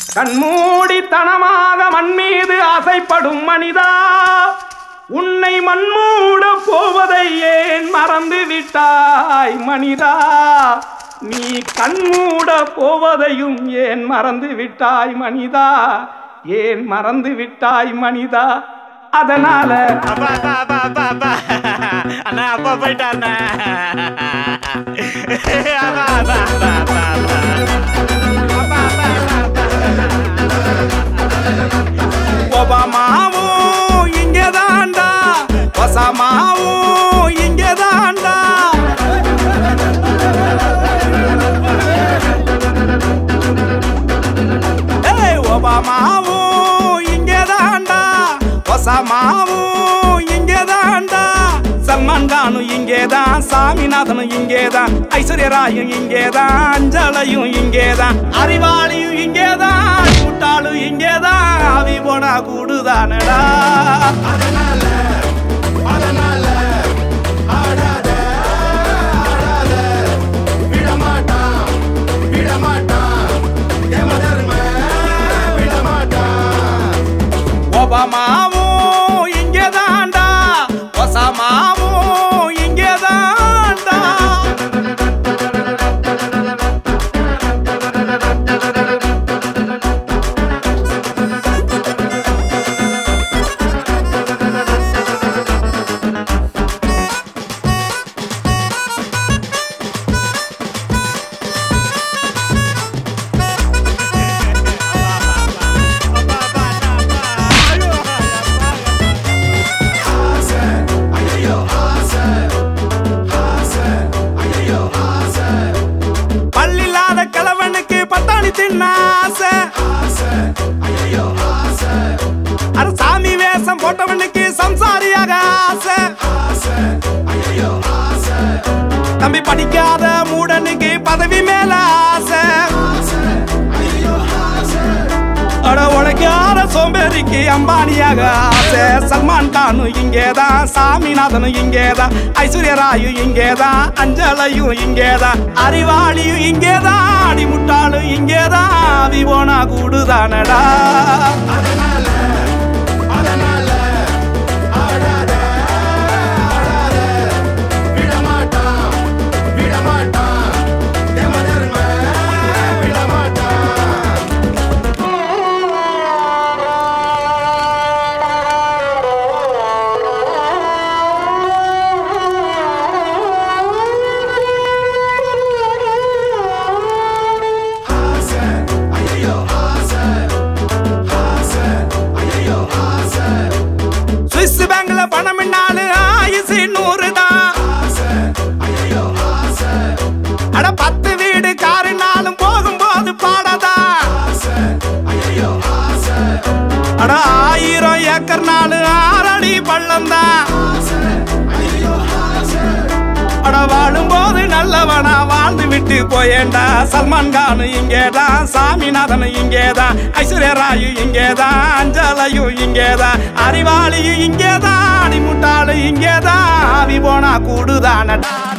கண்மூடித்தனமாக மண் மீது ஆசைப்படும் மனிதா உன்னை மண்மூட போவதை ஏன் மறந்து விட்டாய் மனிதா நீ கண்மூட போவதையும் ஏன் மறந்து விட்டாய் மனிதா ஏன் மறந்து விட்டாய் மனிதா அதனால அப்பா அப்பா அப்பா அப்பா அப்பா அண்ணா அப்பா போயிட்டாண்ணா அப்பா அப்பா அப்பா அப்பா அப்பா அப்பா அப்பா ஒபாமாவும் இங்கே தாண்டா ஒசாமாவும் இங்கே தாண்டா ஏய் ஒபாமாவும் இங்கே தாண்டா ஒசாமாவும் இங்கே தாண்டா சல்மான் கானும் இங்கே தான் சாமிநாதனும் இங்கே தான் ஐஸ்வர்யராயும் இங்கே தான் அஞ்சலையும் இங்கே தான் அறிவாளியும் இங்கே தான் முட்டாளும் இங்கே தான் அவி போனா கூடுதானடா ஒபாமாவும் இங்கே தாண்டா ஒசாமாவும் இங்கே தாண்டா பல்லில்லாத கிழவனுக்கு பட்டாணி தின்ன ஆசை அட சாமி வேஷம் போட்டவனுக்கு சம்சாரியாக ஆசை தம்பி படிக்காத மூடனுக்கு பதவி மேல ஆசை அட உழைக்காத சோம்பேறிக்கு அம்பானியாக ஆசை சல்மான் கானும் இங்கேதான் சாமிநாதனும் இங்கேதான் ஐஸ்வர்யராயும் இங்கேதான் அஞ்சலையும் இங்கேதான் அறிவாளியும் இங்கேதான் அடிமுட்டாளும் இங்கேதான் அவி போனா கூடுதானடா சுவிஸ் பேங்க்ல பணம் என்னாலு ஆயுசு நூறு தான் அட பத்து வீடு காருனாலும் போகும்போது பாடதா அட ஆயிரம் ஏக்கர் நாலு ஆறடி பள்ளம் தான் அட வாழும்போது நல்லவனா வாழ்ந்து விட்டு போயேண்டா சல்மான் கானு இங்கேதான் சாமிநாதன் இங்கேதான் ஐஸ்வர்யராயு இங்கேதான் அஞ்சலையும் இங்கேதான் அறிவாளியும் இங்கேதான் அடிமுட்டாளு இங்கேதான் அவி போனா கூடுதானடா